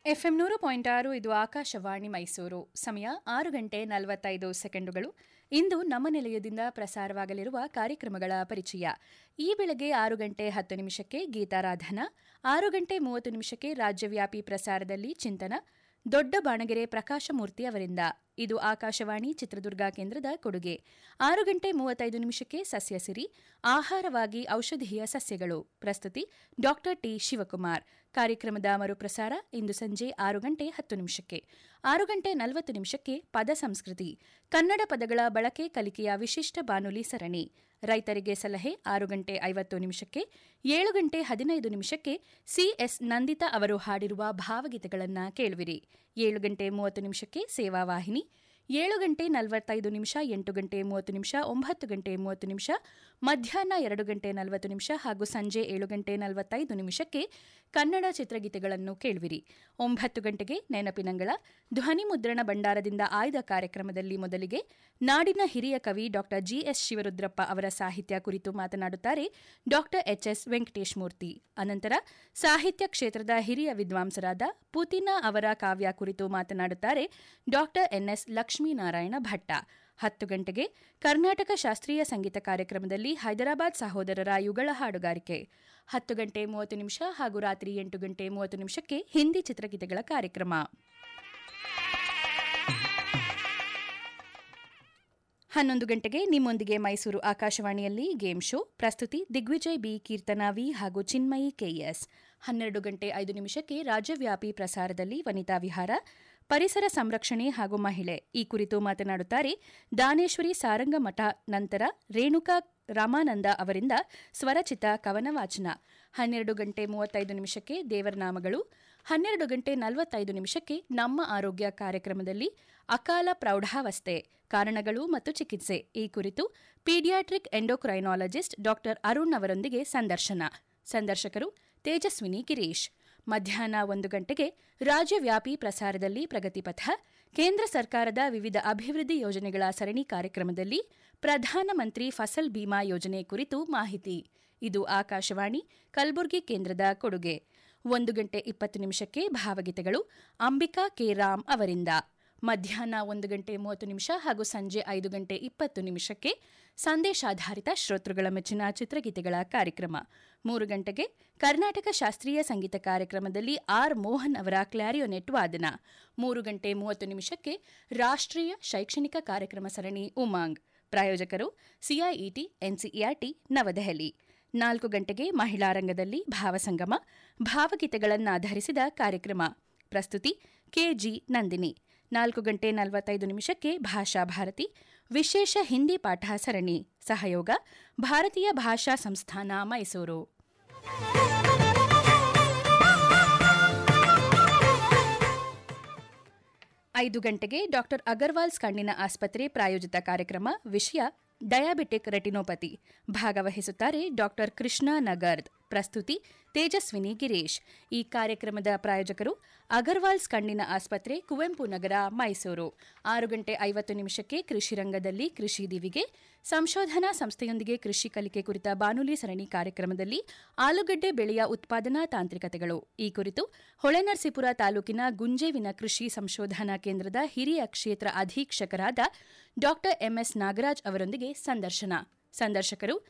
FM ನೂರು point ಆರು ಇದು ಆಕಾಶವಾಣಿ ಮೈಸೂರು ಸಮಯ ಆರು ಗಂಟೆ ನಲವತ್ತೈದು ಸೆಕೆಂಡುಗಳು ಇಂದು ನಮ್ಮ ನಿಲಯದಿಂದ ಪ್ರಸಾರವಾಗಲಿರುವ ಕಾರ್ಯಕ್ರಮಗಳ ಪರಿಚಯ ಈ ಬೆಳಗ್ಗೆ ಆರು ಗಂಟೆ ಹತ್ತು ನಿಮಿಷಕ್ಕೆ ಗೀತಾರಾಧನಾ ಆರು ಗಂಟೆ ಮೂವತ್ತು ನಿಮಿಷಕ್ಕೆ ರಾಜ್ಯವ್ಯಾಪಿ ಪ್ರಸಾರದಲ್ಲಿ ಚಿಂತನ ದೊಡ್ಡ ಬಾಣಗೆರೆ ಪ್ರಕಾಶಮೂರ್ತಿ ಅವರಿಂದ ಇದು ಆಕಾಶವಾಣಿ ಚಿತ್ರದುರ್ಗ ಕೇಂದ್ರದ ಕೊಡುಗೆ ಆರು ಗಂಟೆ ಮೂವತ್ತೈದು ನಿಮಿಷಕ್ಕೆ ಸಸ್ಯಸಿರಿ ಆಹಾರವಾಗಿ ಔಷಧೀಯ ಸಸ್ಯಗಳು ಪ್ರಸ್ತುತಿ ಡಾಕ್ಟರ್ ಟಿ ಶಿವಕುಮಾರ್ ಕಾರ್ಯಕ್ರಮದ ಮರುಪ್ರಸಾರ ಇಂದು ಸಂಜೆ ಆರು ಗಂಟೆ ಹತ್ತು ನಿಮಿಷಕ್ಕೆ ಆರು ಗಂಟೆ ನಲವತ್ತು ನಿಮಿಷಕ್ಕೆ ಪದ ಸಂಸ್ಕೃತಿ ಕನ್ನಡ ಪದಗಳ ಬಳಕೆ ಕಲಿಕೆಯ ವಿಶಿಷ್ಟ ಬಾನುಲಿ ಸರಣಿ ರೈತರಿಗೆ ಸಲಹೆ ಆರು ಗಂಟೆ ಐವತ್ತು ನಿಮಿಷಕ್ಕೆ ಏಳು ಗಂಟೆ ಹದಿನೈದು ನಿಮಿಷಕ್ಕೆ ಸಿಎಸ್ ನಂದಿತಾ ಅವರು ಹಾಡಿರುವ ಭಾವಗೀತೆಗಳನ್ನು ಕೇಳುವಿರಿ ಏಳು ಗಂಟೆ ಮೂವತ್ತು ನಿಮಿಷಕ್ಕೆ ಸೇವಾ ವಾಹಿನಿ ಏಳು ಗಂಟೆ ನಲವತ್ತೈದು ನಿಮಿಷ ಎಂಟು ಗಂಟೆ ಮೂವತ್ತು ನಿಮಿಷ ಒಂಬತ್ತು ಗಂಟೆ ಮೂವತ್ತು ನಿಮಿಷ ಮಧ್ಯಾಹ್ನ ಎರಡು ಗಂಟೆ ನಲವತ್ತು ನಿಮಿಷ ಹಾಗೂ ಸಂಜೆ ಏಳು ಗಂಟೆ ನಲವತ್ತೈದು ನಿಮಿಷಕ್ಕೆ ಕನ್ನಡ ಚಿತ್ರಗೀತೆಗಳನ್ನು ಕೇಳುವಿರಿ ಒಂಬತ್ತು ಗಂಟೆಗೆ ನೆನಪಿನಂಗಳ ಧ್ವನಿ ಮುದ್ರಣ ಭಂಡಾರದಿಂದ ಆಯ್ದ ಕಾರ್ಯಕ್ರಮದಲ್ಲಿ ಮೊದಲಿಗೆ ನಾಡಿನ ಹಿರಿಯ ಕವಿ ಡಾ ಜಿಎಸ್ ಶಿವರುದ್ರಪ್ಪ ಅವರ ಸಾಹಿತ್ಯ ಕುರಿತು ಮಾತನಾಡುತ್ತಾರೆ ಡಾ ಎಚ್ಎಸ್ ವೆಂಕಟೇಶ್ ಮೂರ್ತಿ ಅನಂತರ ಸಾಹಿತ್ಯ ಕ್ಷೇತ್ರದ ಹಿರಿಯ ವಿದ್ವಾಂಸರಾದ ಪುತಿನ ಅವರ ಕಾವ್ಯ ಕುರಿತು ಮಾತನಾಡುತ್ತಾರೆ ಡಾ ಎನ್ಎಸ್ ಲಕ್ಷ್ಮೀನಾರಾಯಣ ಭಟ್ಟ ಹತ್ತು ಗಂಟೆಗೆ ಕರ್ನಾಟಕ ಶಾಸ್ತ್ರೀಯ ಸಂಗೀತ ಕಾರ್ಯಕ್ರಮದಲ್ಲಿ ಹೈದರಾಬಾದ್ ಸಹೋದರರ ಯುಗಳ ಹಾಡುಗಾರಿಕೆ ಹತ್ತು ಗಂಟೆ ಮೂವತ್ತು ನಿಮಿಷ ಹಾಗೂ ರಾತ್ರಿ ಎಂಟು ಗಂಟೆ ಮೂವತ್ತು ನಿಮಿಷಕ್ಕೆ ಹಿಂದಿ ಚಿತ್ರಗೀತೆಗಳ ಕಾರ್ಯಕ್ರಮ ಹನ್ನೊಂದು ಗಂಟೆಗೆ ನಿಮ್ಮೊಂದಿಗೆ ಮೈಸೂರು ಆಕಾಶವಾಣಿಯಲ್ಲಿ ಗೇಮ್ ಶೋ ಪ್ರಸ್ತುತಿ ದಿಗ್ವಿಜಯ್ ಬಿ ಕೀರ್ತನಾ ವಿ ಹಾಗೂ ಚಿನ್ಮಯಿ ಕೆಎಸ್ ಹನ್ನೆರಡು ಗಂಟೆ ಐದು ನಿಮಿಷಕ್ಕೆ ರಾಜ್ಯವ್ಯಾಪಿ ಪ್ರಸಾರದಲ್ಲಿ ವನಿತಾ ವಿಹಾರ ಪರಿಸರ ಸಂರಕ್ಷಣೆ ಹಾಗೂ ಮಹಿಳೆ ಈ ಕುರಿತು ಮಾತನಾಡುತ್ತಾರೆ ದಾನೇಶ್ವರಿ ಸಾರಂಗ ಮಠ ನಂತರ ರೇಣುಕಾ ರಾಮಾನಂದ ಅವರಿಂದ ಸ್ವರಚಿತ ಕವನ ವಾಚನ ಹನ್ನೆರಡು ಗಂಟೆ ಮೂವತ್ತೈದು ನಿಮಿಷಕ್ಕೆ ದೇವರನಾಮಗಳು ಹನ್ನೆರಡು ಗಂಟೆ ನಲವತ್ತೈದು ನಿಮಿಷಕ್ಕೆ ನಮ್ಮ ಆರೋಗ್ಯ ಕಾರ್ಯಕ್ರಮದಲ್ಲಿ ಅಕಾಲ ಪ್ರೌಢಾವಸ್ಥೆ ಕಾರಣಗಳು ಮತ್ತು ಚಿಕಿತ್ಸೆ ಈ ಕುರಿತು ಪೀಡಿಯಾಟ್ರಿಕ್ ಎಂಡೋಕ್ರೈನಾಲಜಿಸ್ಟ್ ಡಾ ಅರುಣ್ ಅವರೊಂದಿಗೆ ಸಂದರ್ಶನ ಸಂದರ್ಶಕರು ತೇಜಸ್ವಿನಿ ಗಿರೀಶ್ ಮಧ್ಯಾಹ್ನ ಒಂದು ಗಂಟೆಗೆ ರಾಜ್ಯವ್ಯಾಪಿ ಪ್ರಸಾರದಲ್ಲಿ ಪ್ರಗತಿಪಥ ಕೇಂದ್ರ ಸರ್ಕಾರದ ವಿವಿಧ ಅಭಿವೃದ್ಧಿ ಯೋಜನೆಗಳ ಸರಣಿ ಕಾರ್ಯಕ್ರಮದಲ್ಲಿ ಪ್ರಧಾನಮಂತ್ರಿ ಫಸಲ್ ಬಿಮಾ ಯೋಜನೆ ಕುರಿತು ಮಾಹಿತಿ ಇದು ಆಕಾಶವಾಣಿ ಕಲಬುರಗಿ ಕೇಂದ್ರದ ಕೊಡುಗೆ ಒಂದು ಗಂಟೆ ಇಪ್ಪತ್ತು ನಿಮಿಷಕ್ಕೆ ಭಾವಗೀತೆಗಳು ಅಂಬಿಕಾ ಕೆ ರಾಮ್ ಅವರಿಂದ ಮಧ್ಯಾಹ್ನ ಒಂದು ಗಂಟೆ ಮೂವತ್ತು ನಿಮಿಷ ಹಾಗೂ ಸಂಜೆ ಐದು ಗಂಟೆ ಇಪ್ಪತ್ತು ನಿಮಿಷಕ್ಕೆ ಸಂದೇಶಾಧಾರಿತ ಶ್ರೋತೃಗಳ ಮೆಚ್ಚಿನ ಚಿತ್ರಗೀತೆಗಳ ಕಾರ್ಯಕ್ರಮ ಮೂರು ಗಂಟೆಗೆ ಕರ್ನಾಟಕ ಶಾಸ್ತ್ರೀಯ ಸಂಗೀತ ಕಾರ್ಯಕ್ರಮದಲ್ಲಿ ಆರ್ ಮೋಹನ್ ಅವರ ಕ್ಲಾರಿಯೋನೆಟ್ ವಾದನ ಮೂರು ಗಂಟೆ ಮೂವತ್ತು ನಿಮಿಷಕ್ಕೆ ರಾಷ್ಟ್ರೀಯ ಶೈಕ್ಷಣಿಕ ಕಾರ್ಯಕ್ರಮ ಸರಣಿ ಉಮಾಂಗ್ ಪ್ರಾಯೋಜಕರು ಸಿಐಇಟಿ ಎನ್ಸಿಇಆರ್ಟಿ ನವದೆಹಲಿ ನಾಲ್ಕು ಗಂಟೆಗೆ ಮಹಿಳಾ ರಂಗದಲ್ಲಿ ಭಾವಸಂಗಮ ಭಾವಗೀತೆಗಳನ್ನಾಧರಿಸಿದ ಕಾರ್ಯಕ್ರಮ ಪ್ರಸ್ತುತಿ ಕೆಜಿ ನಂದಿನಿ ನಾಲ್ಕು ಗಂಟೆ ನಲವತ್ತೈದು ನಿಮಿಷಕ್ಕೆ ಭಾಷಾ ಭಾರತಿ ವಿಶೇಷ ಹಿಂದಿ ಪಾಠ ಸರಣಿ ಸಹಯೋಗ ಭಾರತೀಯ ಭಾಷಾ ಸಂಸ್ಥಾನ ಮೈಸೂರು ಐದು ಗಂಟೆಗೆ ಡಾಕ್ಟರ್ ಅಗರ್ವಾಲ್ಸ್ ಕಣ್ಣಿನ ಆಸ್ಪತ್ರೆ ಪ್ರಾಯೋಜಿತ ಕಾರ್ಯಕ್ರಮ ವಿಷಯ ಡಯಾಬಿಟಿಕ್ ರೆಟಿನೋಪತಿ ಭಾಗವಹಿಸುತ್ತಾರೆ ಡಾಕ್ಟರ್ ಕೃಷ್ಣ ನಗರ್ದ್ ಪ್ರಸ್ತುತಿ ತೇಜಸ್ವಿನಿ ಗಿರೀಶ್ ಈ ಕಾರ್ಯಕ್ರಮದ ಪ್ರಾಯೋಜಕರು ಅಗರ್ವಾಲ್ಸ್ ಕಣ್ಣಿನ ಆಸ್ಪತ್ರೆ ಕುವೆಂಪು ನಗರ ಮೈಸೂರು ಆರು ಗಂಟೆ ಐವತ್ತು ನಿಮಿಷಕ್ಕೆ ಕೃಷಿ ರಂಗದಲ್ಲಿ ಕೃಷಿ ದಿವಿಗೆ ಸಂಶೋಧನಾ ಸಂಸ್ಥೆಯೊಂದಿಗೆ ಕೃಷಿ ಕಲಿಕೆ ಕುರಿತ ಬಾನುಲಿ ಸರಣಿ ಕಾರ್ಯಕ್ರಮದಲ್ಲಿ ಆಲೂಗಡ್ಡೆ ಬೆಳೆಯ ಉತ್ಪಾದನಾ ತಾಂತ್ರಿಕತೆಗಳು ಈ ಕುರಿತು ಹೊಳೆನರಸೀಪುರ ತಾಲೂಕಿನ ಗುಂಜೇವಿನ ಕೃಷಿ ಸಂಶೋಧನಾ ಕೇಂದ್ರದ ಹಿರಿಯ ಕ್ಷೇತ್ರ ಅಧೀಕ್ಷಕರಾದ ಡಾ ಎಂಎಸ್ ನಾಗರಾಜ್ ಅವರೊಂದಿಗೆ ಸಂದರ್ಶನ ಸಂದರ್ಶಕರು